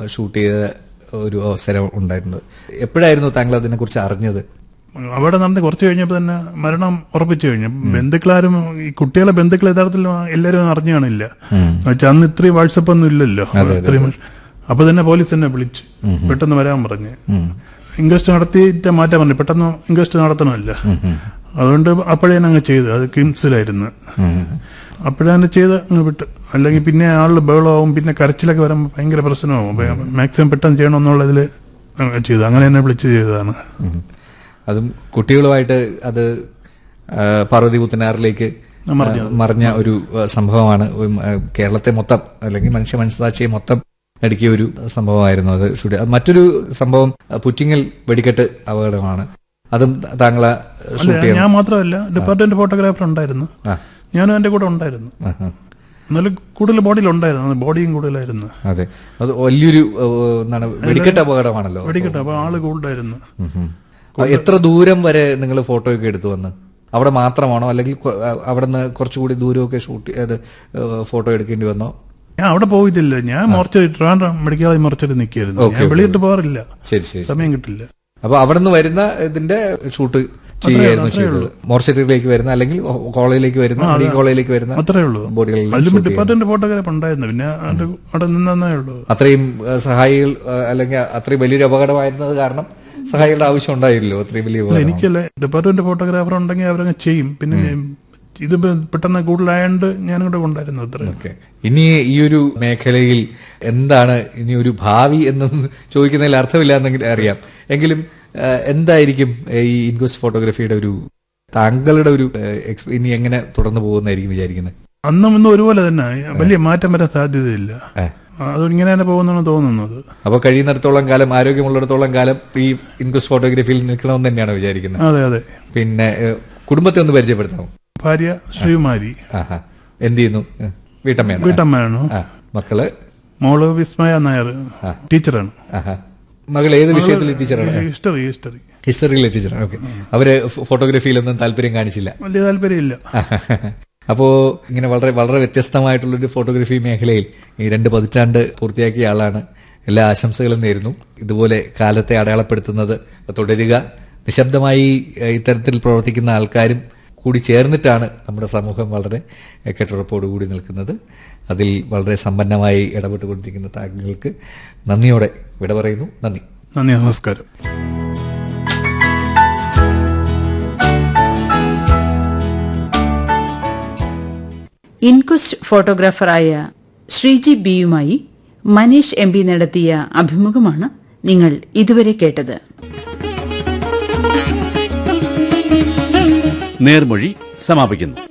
Shoot ചെയ്ത ഒരു അവസരം ഉണ്ടായിരുന്നത് എപ്പോഴായിരുന്നു താങ്കൾ അതിനെക്കുറിച്ച് അറിഞ്ഞത് അവിടെ നടന്ന് കുറച്ച് കഴിഞ്ഞപ്പോൾ തന്നെ മരണം ഉറപ്പിച്ചു കഴിഞ്ഞു ബന്ധുക്കളാരും ഈ കുട്ടികളെ ബന്ധുക്കൾ യഥാർത്ഥത്തിൽ എല്ലാവരും അറിഞ്ഞു കാണില്ല എന്നുവെച്ചാൽ അന്ന് ഇത്രയും വാട്സപ്പ് ഒന്നും ഇല്ലല്ലോ ഇത്രയും അപ്പൊ തന്നെ പോലീസ് തന്നെ വിളിച്ച് പെട്ടെന്ന് വരാൻ പറഞ്ഞ് ഇൻക്വസ്റ്റ് നടത്തിയിട്ട് മാറ്റാൻ പറഞ്ഞു പെട്ടെന്ന് ഇൻക്വസ്റ്റ് നടത്തണമല്ല അതുകൊണ്ട് അപ്പോഴേ അങ്ങ് ചെയ്തു അത് കിംസിലായിരുന്നു അപ്പോഴാണ് ചെയ്ത് അങ്ങ് വിട്ട് അല്ലെങ്കിൽ പിന്നെ ആളിൽ ബഹളമാവും പിന്നെ കരച്ചിലൊക്കെ വരുമ്പോൾ ഭയങ്കര പ്രശ്നമാവും അപ്പൊ മാക്സിമം പെട്ടെന്ന് ചെയ്യണമെന്നുള്ളതിൽ അങ്ങ് ചെയ്തു അങ്ങനെ തന്നെ വിളിച്ച് ചെയ്തതാണ് ഉം. അതും കുട്ടികളുമായിട്ട് അത് ആ, പാർവതി പുത്തനാറിലേക്ക് ആ, മറിഞ്ഞ ഒരു ആ, സംഭവമാണ് ഉം, ആ, കേരളത്തെ മൊത്തം അല്ലെങ്കിൽ മനുഷ്യ മനസ്സാക്ഷിയെ മൊത്തം നടുക്കിയ ഒരു സംഭവമായിരുന്നു അത് ഷൂട്ട് മറ്റൊരു സംഭവം ആ, പുറ്റിങ്ങൽ വെടിക്കെട്ട് അപകടമാണ് അതും താങ്കളെ ഷൂട്ട് അല്ല ചെയ്യാൻ ഞാൻ മാത്രമല്ല ഡിപ്പാർട്ട്മെന്റ് ഫോട്ടോഗ്രാഫർ ഉണ്ടായിരുന്നു ആ, ഞാനും എന്റെ കൂടെ ഉണ്ടായിരുന്നു ആ, ആ. എന്നാലും കൂടുതൽ ബോഡിയിൽ ഉണ്ടായിരുന്നു ബോഡിയും കൂടുതലായിരുന്നു അതെ അത് വലിയൊരു ആ, എന്താണ് വെടിക്കെട്ട് അപകടമാണല്ലോ വെടിക്കട്ടെ അപ്പൊ ആള് കൂടുതലായിരുന്നു ഉം, ഉം. ആ, എത്ര ദൂരം വരെ നിങ്ങൾ ഫോട്ടോ ഒക്കെ എടുത്തു വന്ന് അവിടെ മാത്രമാണോ അല്ലെങ്കിൽ കൊ- ആ, അവിടെ നിന്ന് കുറച്ചുകൂടി ദൂരമൊക്കെ ഷൂട്ട് ചെയ്ത് ഫോട്ടോ എടുക്കേണ്ടി വന്നോ ഞാൻ അവിടെ പോയിട്ടില്ല ഞാൻ mortuary Trivandrum medical college mortuary നിൽക്കായിരുന്നു ഓക്കേ, ഞാൻ വെളിയിട്ട് പോകാറില്ല ശരി ശരി സമയം കിട്ടില്ല അപ്പൊ അവിടെ നിന്ന് വരുന്ന ഇതിന്റെ ഷൂട്ട് ചെയ്യുകയായിരുന്നു ചെയ്തത് മോർച്ചറിയിലേക്ക് വരുന്ന അല്ലെങ്കിൽ കോളേജിലേക്ക് വരുന്ന മെഡിക്കൽ കോളേജിലേക്ക് വരുന്ന അത്രേ ഉള്ളൂ ബോഡികളിൽ അതിലും ഡിപ്പാർട്ട്മെന്റ് ഫോട്ടോഗ്രാഫ് ഉണ്ടായിരുന്നു പിന്നെ അത് അവിടെ നിന്നേ ഉള്ളൂ അത്രയും ആ, സഹായികൾ ആ, അല്ലെങ്കിൽ അത്രയും വലിയൊരു അപകടമായിരുന്നത് കാരണം സഹായികളുടെ ആവശ്യം ഉണ്ടായില്ലല്ലോ അത്രയും വലിയ അല്ല, അപകടം എനിക്കല്ല ഡിപ്പാർട്ട്മെന്റ് ഫോട്ടോഗ്രാഫർ ഉണ്ടെങ്കിൽ അവരങ്ങ് ചെയ്യും പിന്നെ ഞാൻ- ഇത് പെട്ടെന്ന് കൂടുതലായോണ്ട് ഞാനിവിടെ ഉണ്ടായിരുന്നു അത്ര ഓക്കെ ഇനി ഈ ഒരു മേഖലയിൽ എന്താണ് ഇനി ഒരു ഭാവി എന്ന് ചോദിക്കുന്നതിൽ അർത്ഥമില്ല എന്നെങ്കിൽ അറിയാം എങ്കിലും ആ, എന്തായിരിക്കും ആ, ഈ ഇൻക്വസ്റ്റ് ഫോട്ടോഗ്രാഫിയുടെ ഒരു താങ്കളുടെ ഒരു ആ, എക്സ്പ- ഇനി എങ്ങനെ തുടർന്ന് പോകുന്നതായിരിക്കും വിചാരിക്കുന്നത് അന്നും ഇന്നും ഒരുപോലെ തന്നെ വലിയ മാറ്റം വരാൻ സാധ്യതയില്ല ഏ. അത് ഇങ്ങനെ തന്നെ പോകുന്നാണ് തോന്നുന്നത് അപ്പൊ കഴിയുന്നിടത്തോളം കാലം ആരോഗ്യമുള്ളിടത്തോളം കാലം ഈ ഇൻക്വസ്റ്റ് ഫോട്ടോഗ്രാഫിയിൽ നിൽക്കണമെന്ന് തന്നെയാണ് വിചാരിക്കുന്നത് അതെ അതെ പിന്നെ ഏ, കുടുംബത്തെ ഒന്ന് പരിചയപ്പെടുത്താമോ ഭാര്യ ശ്രീകുമാരി ആഹാ എന്ത് ചെയ്യുന്നു ഏ, വീട്ടമ്മയാണ് വീട്ടമ്മയാണ് ആ മക്കള് മോള് വിസ്മയ നായർ ടീച്ചറാണ് ആഹാ മകൾ ഏത് വിഷയത്തിൽ ടീച്ചറാണ് ഹിസ്റ്ററി ഹിസ്റ്ററി ഹിസ്റ്ററിയിലെ ടീച്ചറാണ് ഓക്കെ അവര് ഫോ- ഫോട്ടോഗ്രാഫിയിലൊന്നും താല്പര്യം കാണിച്ചില്ല വലിയ താല്പര്യമില്ല അപ്പോ ഇങ്ങനെ വളരെ വളരെ വ്യത്യസ്തമായിട്ടുള്ളൊരു ഫോട്ടോഗ്രാഫി മേഖലയിൽ ഈ രണ്ട് പതിറ്റാണ്ട് പൂർത്തിയാക്കിയ ആളാണ് എല്ലാ ആശംസകളും നേരുന്നു ഇതുപോലെ കാലത്തെ അടയാളപ്പെടുത്തുന്നത് തുടരുക നിശബ്ദമായി ഏഹ്, ഇത്തരത്തിൽ പ്രവർത്തിക്കുന്ന ആൾക്കാരും കൂടി ചേർന്നിട്ടാണ് നമ്മുടെ സമൂഹം വളരെ ഏഹ്, കെട്ടുറപ്പോടുകൂടി നിൽക്കുന്നത് അതിൽ വളരെ സമ്പന്നമായി ഇടപെട്ടുകൊണ്ടിരിക്കുന്ന താങ്കൾക്ക് നന്ദിയോടെ വിട പറയുന്നു നന്ദി നന്ദി നമസ്കാരം ഇൻക്വസ്റ്റ് ഫോട്ടോഗ്രാഫറായ ശ്രീജി ബിയുമായി മനീഷ് എം പി നടത്തിയ അഭിമുഖമാണ് നിങ്ങൾ ഇതുവരെ കേട്ടത് നേർമൊഴി സമാപിക്കുന്നു